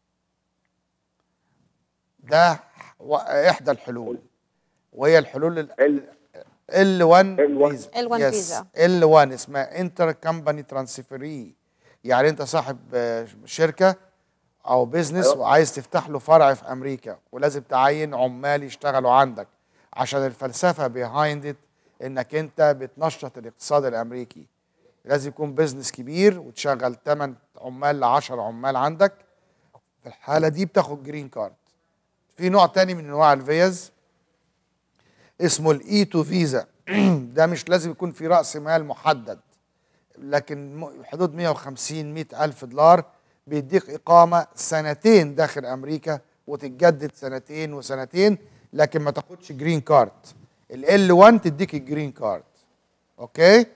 ده و- احدى الحلول وهي الحلول ال L1 فيزا L1 فيزا. L1 اسمها انتر كمباني ترانسفيري يعني انت صاحب آه، شركه او بيزنس أيوة. وعايز تفتح له فرع في امريكا ولازم تعين عمال يشتغلوا عندك عشان الفلسفه بيهايند ات انك انت بتنشط الاقتصاد الامريكي لازم يكون بيزنس كبير وتشغل 8 عمال ل 10 عمال عندك في الحاله دي بتاخد جرين كارد في نوع تاني من انواع الفيز اسمه الاي تو فيزا ده مش لازم يكون في راس مال محدد لكن م- حدود 150 100 الف دولار بيديك اقامه سنتين داخل امريكا وتتجدد سنتين وسنتين لكن ما تاخدش جرين كارد ال 1 تديك الجرين كارد اوكي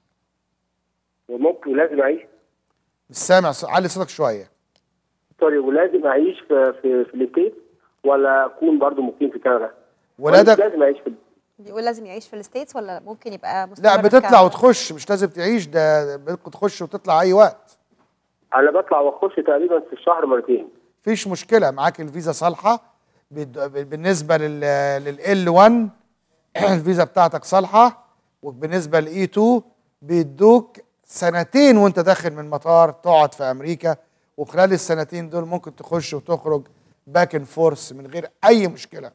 وممكن ولازم اعيش مش سامع ص- علي صوتك شويه سوري ولازم اعيش في في, في الستيت ولا اكون برضو مقيم في كندا؟ ولادك- ولا لازم اعيش في بيقول لازم يعيش في الستيتس ولا ممكن يبقى مستمر لا في بتطلع كندا؟ وتخش مش لازم تعيش ده ممكن تخش وتطلع اي وقت انا بطلع واخش تقريبا في الشهر مرتين مفيش مشكله معاك الفيزا صالحه بد- بالنسبه لل لل 1 الفيزا بتاعتك صالحه وبالنسبه لاي 2 بيدوك سنتين وانت داخل من المطار تقعد في امريكا وخلال السنتين دول ممكن تخش وتخرج باك اند فورس من غير اي مشكله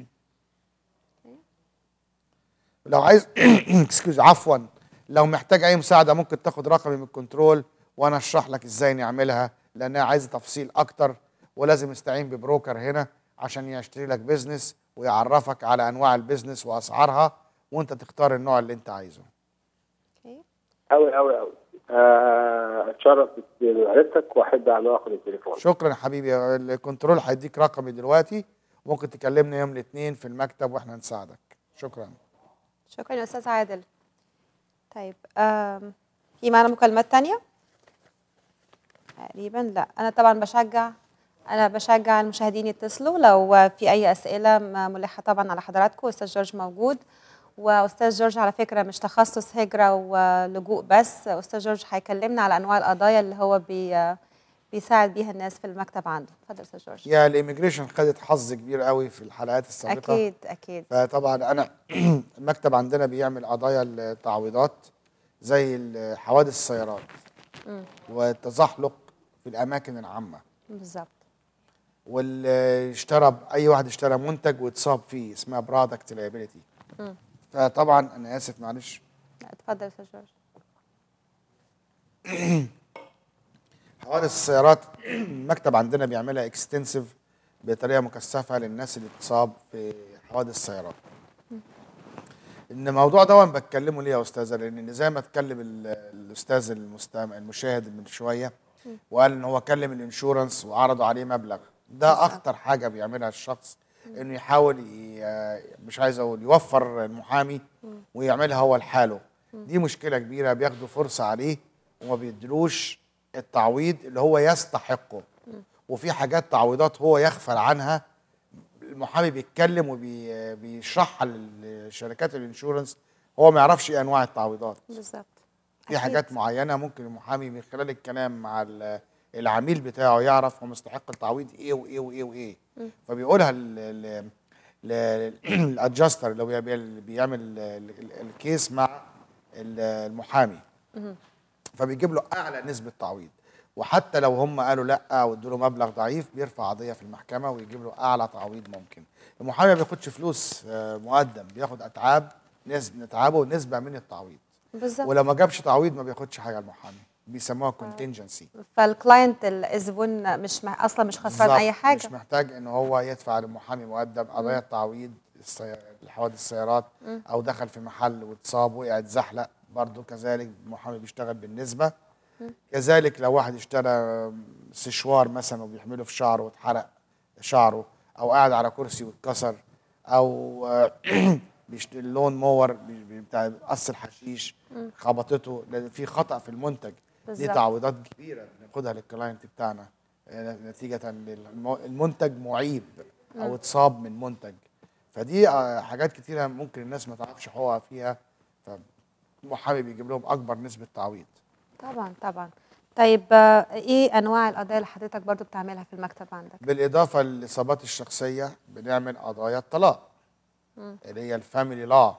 لو عايز اكسكيوز عفوا لو محتاج اي مساعده ممكن تاخد رقمي من الكنترول وانا اشرح لك ازاي نعملها لانها عايزه تفصيل اكتر ولازم استعين ببروكر هنا عشان يشتري لك بيزنس ويعرفك على انواع البيزنس واسعارها وانت تختار النوع اللي انت عايزه أوكي. قوي قوي قوي آه، اتشرف بمعرفتك واحب ان اخد التليفون شكرا يا حبيبي الكنترول هيديك رقمي دلوقتي ممكن تكلمني يوم الاثنين في المكتب واحنا نساعدك شكرا شكرا يا استاذ عادل طيب آم، في معنا مكالمات تانية تقريبا لا انا طبعا بشجع انا بشجع المشاهدين يتصلوا لو في اي اسئله م- ملحه طبعا على حضراتكم استاذ جورج موجود واستاذ جورج على فكره مش تخصص هجره ولجوء بس استاذ جورج هيكلمنا على انواع القضايا اللي هو بي بيساعد بيها الناس في المكتب عنده اتفضل استاذ جورج يا الاميجريشن خدت حظ كبير قوي في الحلقات السابقه اكيد اكيد فطبعا انا المكتب عندنا بيعمل قضايا التعويضات زي ال- حوادث السيارات مم. والتزحلق في الاماكن العامه بالظبط واللي اشترى اي واحد اشترى منتج واتصاب فيه اسمها برودكت لايبيليتي مم. فطبعا انا اسف معلش لا، اتفضل استاذ جورج حوادث السيارات المكتب عندنا بيعملها اكستنسيف بطريقه مكثفه للناس اللي اتصاب في حوادث السيارات ان الموضوع ده بتكلمه ليه يا استاذه لان زي ما اتكلم ال- الاستاذ المستمع المشاهد من شويه وقال ان هو كلم الانشورنس وعرضوا عليه مبلغ ده اخطر حاجه بيعملها الشخص انه يحاول ي- مش عايز اقول يوفر المحامي ويعملها هو لحاله دي مشكله كبيره بياخدوا فرصه عليه وما بيدلوش التعويض اللي هو يستحقه وفي حاجات تعويضات هو يغفل عنها المحامي بيتكلم وبيشرحها لشركات الانشورنس هو ما يعرفش ايه انواع التعويضات بالظبط في حاجات معينه ممكن المحامي من خلال الكلام مع ال- العميل بتاعه يعرف هو مستحق التعويض ايه وايه وايه وايه مم. فبيقولها للادجستر اللي هو بي- بيعمل ال- ال- الكيس مع ال- المحامي مهم. فبيجيب له اعلى نسبه تعويض وحتى لو هم قالوا لا او ادوا له مبلغ ضعيف بيرفع قضيه في المحكمه ويجيب له اعلى تعويض ممكن المحامي ما بياخدش فلوس آه، مقدم بياخد اتعاب نسبه اتعابه ونسبه من التعويض بالظبط ولو ما جابش تعويض ما بياخدش حاجه المحامي بيسموها كونتنجنسي فالكلاينت الزبون مش مح... اصلا مش خسران اي حاجه مش محتاج ان هو يدفع للمحامي مقدم قضايا تعويض السي- الحوادث السيارات مم. او دخل في محل واتصاب وقع اتزحلق برضه كذلك المحامي بيشتغل بالنسبه مم. كذلك لو واحد اشترى سشوار مثلا وبيحمله في شعره واتحرق شعره او قاعد على كرسي واتكسر او بيشت- اللون مور بي- بي- بتاع قص الحشيش مم. خبطته لان في خطا في المنتج دي بالظبط. تعويضات كبيره بناخدها للكلاينت بتاعنا آه، نتيجه للمنتج معيب او مم. اتصاب من منتج فدي آه، حاجات كتيره ممكن الناس ما تعرفش حقوقها فيها فالمحامي بيجيب لهم اكبر نسبه تعويض طبعا طبعا طيب آه، ايه انواع القضايا اللي حضرتك برضو بتعملها في المكتب عندك بالاضافه للاصابات الشخصيه بنعمل قضايا الطلاق مم. اللي هي الفاميلي لا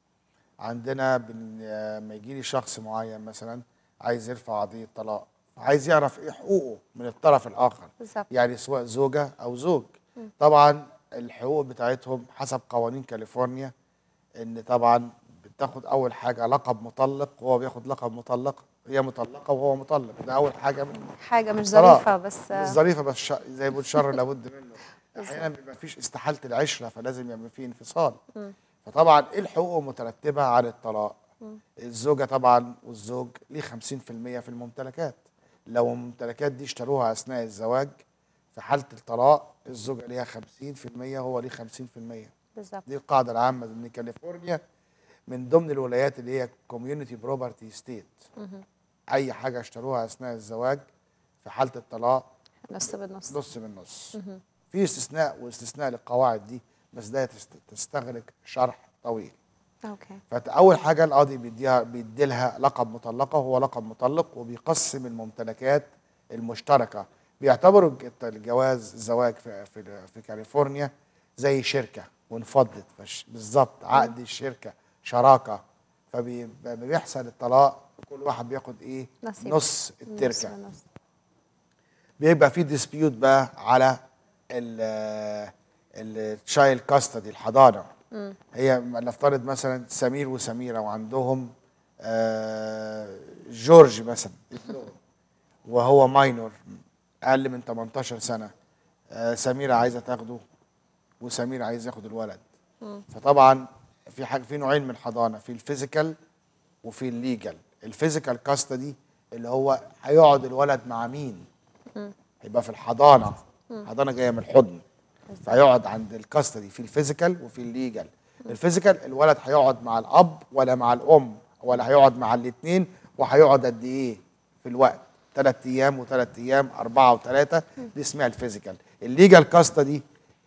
عندنا بن... لما يجي لي شخص معين مثلا عايز يرفع قضيه طلاق عايز يعرف ايه حقوقه من الطرف الاخر بالظبط يعني سواء زوجه او زوج مم. طبعا الحقوق بتاعتهم حسب قوانين كاليفورنيا ان طبعا بتاخد اول حاجه لقب مطلق وهو بياخد لقب مطلق هي مطلقه وهو مطلق ده اول حاجه من حاجه مش طلاق. ظريفه بس آه، مش ظريفه بس ش... زي ما بيقول شر لابد منه احيانا بيبقى فيش استحاله العشره فلازم يبقى فيه انفصال مم. فطبعا ايه الحقوق المترتبه على الطلاق مم. الزوجه طبعا والزوج ليه 50% في الممتلكات لو الممتلكات دي اشتروها اثناء الزواج في حاله الطلاق الزوجه ليها 50% هو ليه 50% بالظبط دي القاعده العامه ان كاليفورنيا من ضمن الولايات اللي هي كوميونتي بروبرتي ستيت مهم. اي حاجه اشتروها اثناء الزواج في حاله الطلاق نص بالنص نص بالنص مهم. في استثناء واستثناء للقواعد دي بس ده تست- تستغرق شرح طويل اوكي فاول حاجه القاضي بيديها بيدي لها لقب مطلقه وهو لقب مطلق وبيقسم الممتلكات المشتركه بيعتبروا الج- الجواز الزواج في في, في كاليفورنيا زي شركه وانفضت فش- بالظبط عقد الشركه شراكه فبيحصل الطلاق كل واحد بياخد ايه نصيب. نص نص التركه بالنص. بيبقى في ديسبيوت بقى على التشايلد كاستدي الحضانه مم. هي نفترض مثلا سمير وسميره وعندهم آه، جورج مثلا ابنهم وهو ماينور اقل من 18 سنه آه، سميره عايزه تاخده وسمير عايز ياخد الولد مم. فطبعا في حاجه في نوعين من الحضانه في الفيزيكال وفي الليجل الفيزيكال كاستدي اللي هو هيقعد الولد مع مين مم. هيبقى في الحضانه مم. حضانه جايه من الحضن فهيقعد عند الكاستدي في الفيزيكال وفي الليجال الفيزيكال الولد هيقعد مع الاب ولا مع الام ولا هيقعد مع الاثنين وهيقعد قد ايه في الوقت ثلاث ايام وثلاث ايام اربعه وثلاثه دي اسمها الفيزيكال الليجال كاستدي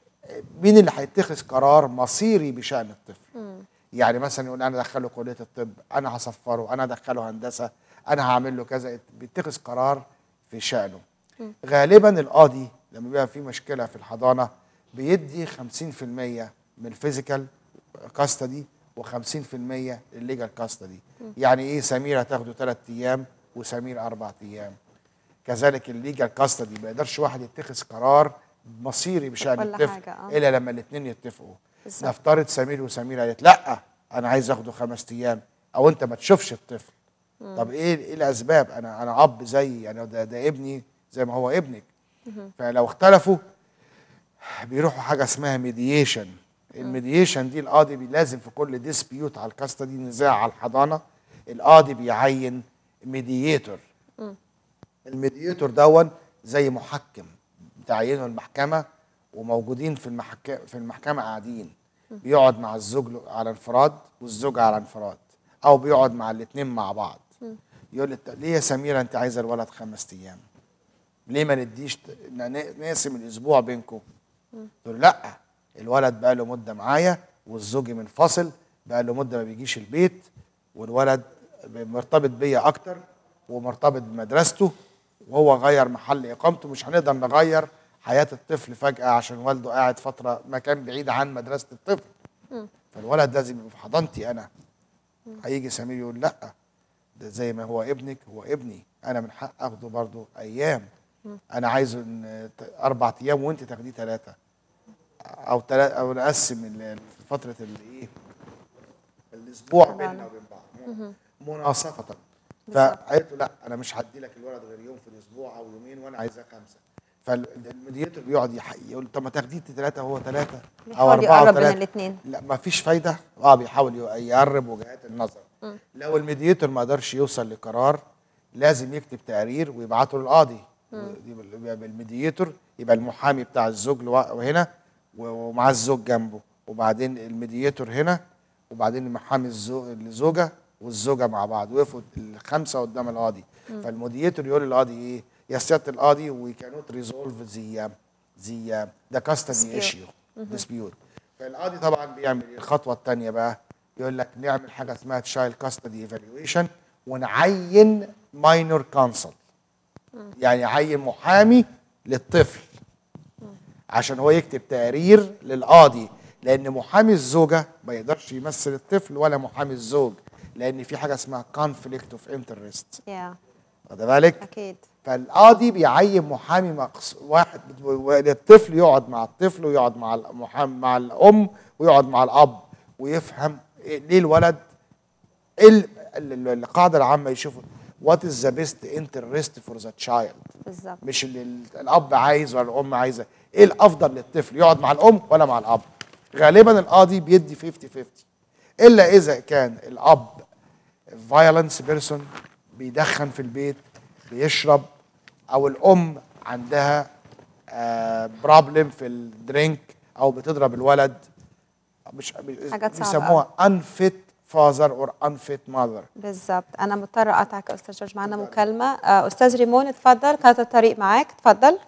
مين اللي هيتخذ قرار مصيري بشان الطفل يعني مثلا يقول انا ادخله كليه الطب انا هصفره انا ادخله هندسه انا هعمل له كذا بيتخذ قرار في شانه غالبا القاضي لما بيبقى في مشكله في الحضانه بيدي 50% من الفيزيكال كاستدي و50% الليجال كاستدي يعني ايه سميره تاخده ثلاث ايام وسمير اربع ايام كذلك الليجال كاستدي ما يقدرش واحد يتخذ قرار مصيري بشان كل الطفل حاجة، آه. الا لما الاثنين يتفقوا بالظبط. نفترض سمير وسمير قالت لا انا عايز اخده خمس ايام او انت ما تشوفش الطفل مم. طب ايه ايه الاسباب انا انا اب زي يعني ده, ده ابني زي ما هو ابنك مهم. فلو اختلفوا بيروحوا حاجه اسمها ميديشن الميديشن دي القاضي بي- لازم في كل ديسبيوت على الكاستا دي نزاع على الحضانه القاضي بيعين ميدييتور مم. الميدييتور دون زي محكم تعينه المحكمه وموجودين في المحكمه في المحكمه قاعدين بيقعد مع الزوج له- على انفراد والزوجه على انفراد او بيقعد مع الاثنين مع بعض يقول لي ليه يا سميره انت عايزه الولد خمس ايام ليه ما نديش ت- ن- نقسم الاسبوع بينكم تقول له لا الولد بقى له مده معايا والزوج منفصل بقى له مده ما بيجيش البيت والولد مرتبط بيا اكتر ومرتبط بمدرسته وهو غير محل اقامته مش هنقدر نغير حياه الطفل فجاه عشان والده قاعد فتره مكان بعيد عن مدرسه الطفل فالولد لازم يبقى في حضانتي انا هيجي سمير يقول لا ده زي ما هو ابنك هو ابني انا من حق اخده برضه ايام انا عايزه إن ت- اربع ايام وانت تاخديه ثلاثه او تلا او نقسم ال- فتره الايه الاسبوع بيننا وبين بعض مهم. مناصفه فقالت له لا انا مش هدي لك الولد غير يوم في الاسبوع او يومين وانا عايزاه خمسه فالمديرتور بيقعد يح- يقول طب ما تاخديه ثلاثه وهو ثلاثه او بيحاول اربعه يقرب بين وثلاثه الاثنين لا ما فيش فايده اه بيحاول ي- يقرب وجهات النظر لو الميديتور ما قدرش يوصل لقرار لازم يكتب تقرير ويبعته للقاضي يبقى الميديتور يبقى المحامي بتاع الزوج لو- هنا و- ومعاه الزوج جنبه وبعدين الميديتور هنا وبعدين محامي الزو- الزوجه والزوجه مع بعض وقفوا الخمسه قدام القاضي مم. فالميديتور يقول للقاضي ايه يا سياده القاضي وي كانوت ريزولف ذا ذا ذا كاستدي Dispute. ايشيو مهم. ديسبيوت فالقاضي طبعا بيعمل إيه؟ الخطوه الثانيه بقى يقول لك نعمل حاجه اسمها تشايلد كاستدي ايفالويشن ونعين ماينور كونسل يعني يعين محامي للطفل عشان هو يكتب تقرير للقاضي لان محامي الزوجه ما يقدرش يمثل الطفل ولا محامي الزوج لان في حاجه اسمها كونفليكت اوف انترست يا واخد بالك اكيد فالقاضي بيعين محامي مقص... واحد للطفل يقعد مع الطفل ويقعد مع المحامي مع الام ويقعد مع الاب ويفهم إيه ليه الولد إيه ال- ال- ال- القاعده العامه يشوفوا وات از ذا بيست انترست فور ذا تشايلد بالظبط مش اللي ال- الاب عايز ولا الام عايزه ايه الافضل للطفل يقعد مع الام ولا مع الاب غالبا القاضي بيدي 50 50 الا اذا كان الاب فايلنس بيرسون بيدخن في البيت بيشرب او الام عندها بروبلم في الدرينك او بتضرب الولد مش حاجات صعبة بيسموها unfit father or unfit mother بالظبط انا مضطره اقطعك يا استاذ جورج معانا مكالمه آه، استاذ ريمون اتفضل كانت الطريق معاك اتفضل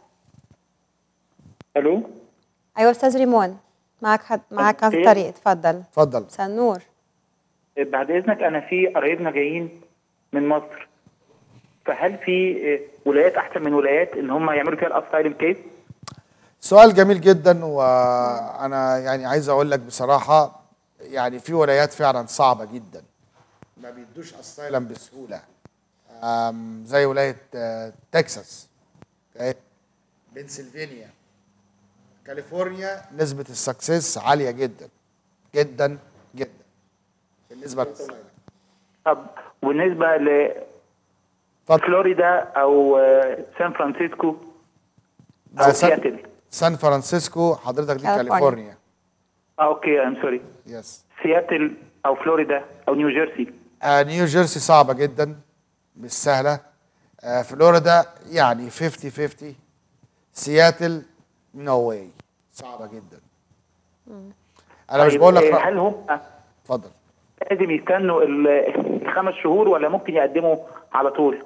الو ايوه استاذ ريمون معاك حد معاك كانت خير. الطريق اتفضل اتفضل مساء النور بعد اذنك انا في قرايبنا جايين من مصر فهل في آه، ولايات احسن من ولايات ان هم يعملوا فيها الاسايلم كيس؟ سؤال جميل جدا وانا يعني عايز اقول لك بصراحه يعني في ولايات فعلا صعبه جدا ما بيدوش اسايلم بسهوله أم، زي ولايه آه، تكساس أوكي؟ بنسلفانيا كاليفورنيا نسبه السكسس عاليه جدا جدا جدا بالنسبه للاسايلم طب بالنسبه ل فلوريدا او آه، سان فرانسيسكو او ده سان, سياتل سان فرانسيسكو حضرتك دي كاليفورنيا. كاليفورنيا اه اوكي ام سوري يس سياتل او فلوريدا او نيو جيرسي آه نيو جيرسي صعبه جدا مش سهله آه فلوريدا يعني 50 50 سياتل نو واي صعبه جدا انا مش طيب، بقول لك آه، رأ- هل هم اتفضل لازم يستنوا ال- الخمس شهور ولا ممكن يقدموا على طول؟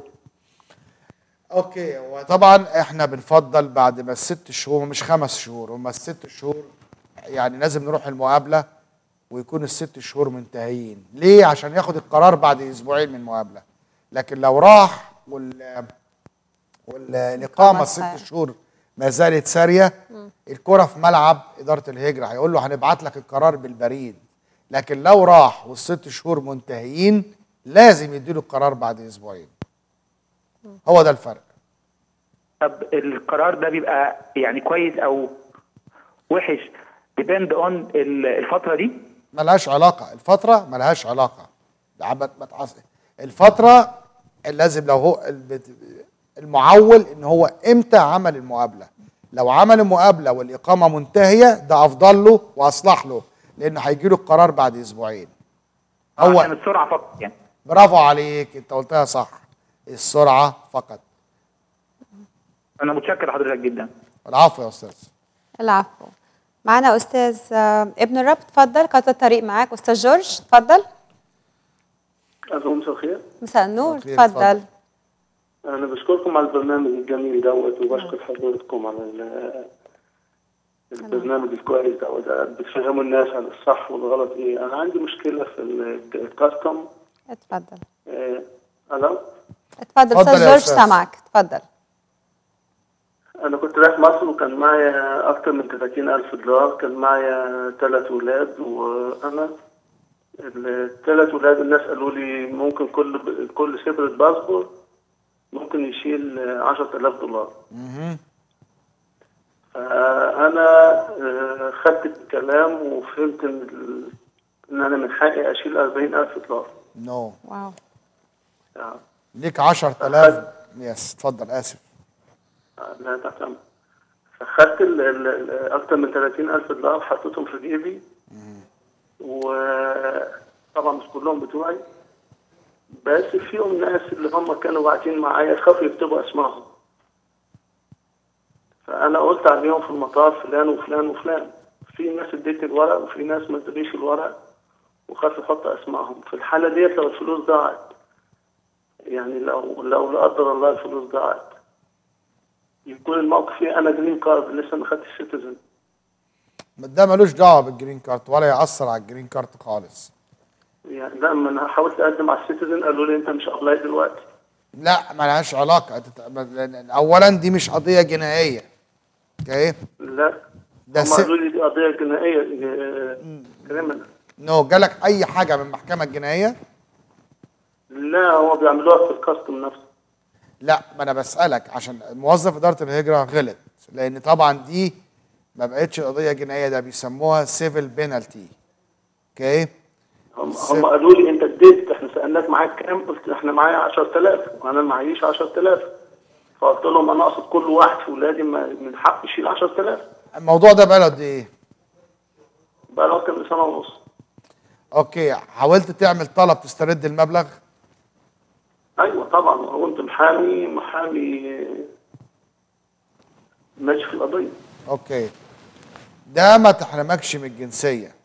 اوكي وطبعا احنا بنفضل بعد ما الست شهور مش خمس شهور هما الست شهور يعني لازم نروح المقابله ويكون الست شهور منتهيين ليه عشان ياخد القرار بعد اسبوعين من المقابله لكن لو راح وال والاقامه الست سارية. شهور ما زالت ساريه الكره في ملعب اداره الهجره هيقول له هنبعت لك القرار بالبريد لكن لو راح والست شهور منتهيين لازم يديله القرار بعد اسبوعين هو ده الفرق طب القرار ده بيبقى يعني كويس او وحش ديبند اون الفتره دي ملهاش علاقة الفترة ملهاش علاقة عبت ما تعص- الفترة لازم لو هو البت- المعول ان هو امتى عمل المقابلة لو عمل المقابلة والإقامة منتهية ده أفضل له وأصلح له لأنه هيجي له القرار بعد أسبوعين هو عشان السرعه فقط يعني برافو عليك أنت قلتها صح السرعة فقط انا متشكر لحضرتك جدا العفو يا أستاذ العفو معنا استاذ آه، ابن الرب اتفضل قطع الطريق معاك استاذ جورج اتفضل ألو مساء الخير مساء النور الخير، اتفضل أنا بشكركم على البرنامج الجميل دوت وبشكر حضرتكم على ال- البرنامج الكويس دوت بتفهموا الناس عن الصح والغلط إيه أنا عندي مشكلة في ال- الكاستم اتفضل آه، ألو اتفضل اتفضل استاذ يا جورج أستاذ. سامعك اتفضل أنا كنت رايح مصر وكان معايا أكتر من 30 ألف دولار كان معايا ثلاث ولاد وأنا الثلاث ولاد الناس قالوا لي ممكن كل كل سيبرة باسبور ممكن يشيل 10000 دولار مهم. فأنا آه، خدت الكلام وفهمت إن ال- إن أنا من حقي أشيل 40000 دولار نو واو آه، ليك 10000 يس اتفضل آسف لا تحت أمر. فخدت ال- ال- ال- أكتر من 30000 دولار حطيتهم في جيبي وطبعا مش كلهم بتوعي بس فيهم ناس اللي هم كانوا باعتين معايا خافوا يكتبوا اسمائهم فانا قلت عليهم في المطار فلان وفلان وفلان في ناس اديت الورق وفي ناس ما ادونيش الورق وخافوا يحطوا اسمائهم في الحاله ديت لو الفلوس ضاعت يعني لو لو لا قدر الله الفلوس ضاعت يكون الموقف ايه انا جرين كارد لسه ما خدتش سيتيزن ده ملوش دعوه بالجرين كارت ولا ياثر على الجرين كارت خالص يعني لما انا حاولت اقدم على السيتيزن قالوا لي انت مش ابلاي دلوقتي لا ملهاش علاقه أنت ت- لأن اولا دي مش قضيه جنائيه اوكي لا ده هم س... قالوا لي دي قضيه جنائيه كريمنال نو جالك اي حاجه من المحكمه الجنائيه لا هو بيعملوها في الكاستم نفسه لا ما انا بسالك عشان موظف اداره الهجره غلط لان طبعا دي ما بقتش قضيه جنائيه ده بيسموها سيفل بينالتي اوكي هم, سيب. هم قالوا لي انت اديت احنا سالناك معاك كام قلت احنا معايا 10000 وانا معيش 10000 فقلت لهم انا اقصد كل واحد في ولادي ما- من حقه يشيل 10000 الموضوع ده بقى له قد ايه بقى له اكتر من سنه ونص اوكي حاولت تعمل طلب تسترد المبلغ ايوه طبعا وكنت محامي محامي ماشي في القضيه اوكي ده ما تحرمكش من الجنسيه